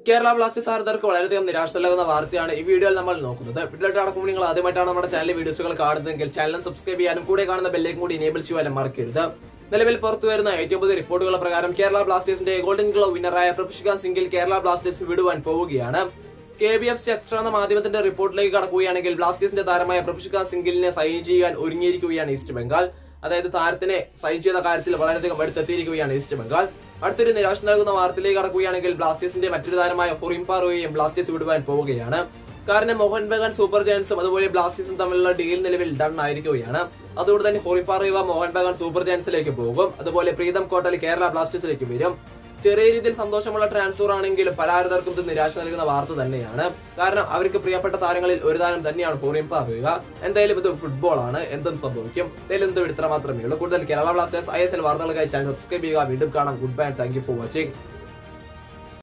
Kerala Blasters ആരാധകർക്ക് വളരെയധികം നിരാശ നൽകുന്ന വാർത്തയാണ് ഈ വീഡിയോയിൽ നമ്മൾ നോക്കുന്നത് വീട്ടിലോട്ട് അടക്കുമ്പോൾ നിങ്ങൾ ആദ്യമായിട്ടാണ് നമ്മുടെ ചാനൽ വീഡിയോസുകൾ കാണുന്നതെങ്കിൽ ചാനൽ സബ്സ്ക്രൈബ് ചെയ്യാനും കൂടെ കാണുന്ന ബെല്ലേക്കും കൂടി ഇനേബിൾ ചെയ്യാനും മറക്കരുത് നിലവിൽ പുറത്തു വരുന്ന ഏറ്റവും പുതിയ റിപ്പോർട്ടുകൾ പ്രകാരം കേരള ബ്ലാസ്റ്റേഴ്സിന്റെ ഗോൾഡൻ ഗ്ലോ വിന്നറായ പ്രഭുഷികാന്ത് സിംഗിൽ കേരള ബ്ലാസ്റ്റേഴ്സ് വിടുവാൻ പോവുകയാണ് K B F C extra എന്ന മാധ്യമത്തിന്റെ റിപ്പോർട്ടിലേക്ക് കടക്കുകയാണെങ്കിൽ ബ്ലാസ്റ്റേഴ്സിന്റെ താരമായ പ്രഭുഷികാന്ത് സിംഗിലിനെ സൈൻ ചെയ്യാൻ ഒരുങ്ങിയിരിക്കുകയാണ് ഈസ്റ്റ് ബംഗാൾ അതായത് താരത്തിനെ സൈൻ ചെയ്ത കാര്യത്തിൽ വളരെയധികം അടുത്തെത്തിയിരിക്കുകയാണ് ഈസ്റ്റ് ബംഗാൾ അടുത്തൊരു നിരാശ നൽകുന്ന വാർത്തയിലേക്ക് കടക്കുകയാണെങ്കിൽ ബ്ലാസ്റ്റേഴ്സിന്റെ മറ്റൊരു താരമായ ഹൊറിംപാറോയെയും ബ്ലാസ്റ്റേഴ്സ് വിടുവാൻ പോവുകയാണ് കാരണം മോഹൻ ബഗാൻ സൂപ്പർ ജയൻസും അതുപോലെ ബ്ലാസ്റ്റേഴ്സും തമ്മിലുള്ള ഡീൽ നിലവിൽ ഡൺ ആയിരിക്കുകയാണ് അതുകൊണ്ട് തന്നെ ഹൊറിംപാറോവ മോഹൻ ബഗാൻ സൂപ്പർ ജയൻസിലേക്ക് പോകും അതുപോലെ പ്രീതം കോട്ടൽ കേരള ബ്ലാസ്റ്റേഴ്സിലേക്ക് വരും ചെറിയ രീതിയിൽ സന്തോഷമുള്ള ട്രാൻസ്ഫർ ആണെങ്കിലും പല ആരാധകർക്കും ഇത് നിരാശ നൽകുന്ന വാർത്ത തന്നെയാണ് കാരണം അവർക്ക് പ്രിയപ്പെട്ട താരങ്ങളിൽ ഒരു താരം തന്നെയാണ് ഹോറിയം പറയുക എന്തായാലും ഇത് ഫുട്ബോൾ ആണ് എന്തും സംഭവിക്കും എന്തായാലും എന്ത് ഇത്ര മാത്രമേ ഉള്ളൂ കൂടുതൽ Kerala Blasters I S L വാർത്തകൾക്കായി ചാനൽ സബ്സ്ക്രൈബ് ചെയ്യുക വീണ്ടും കാണാം good bye thank you for watching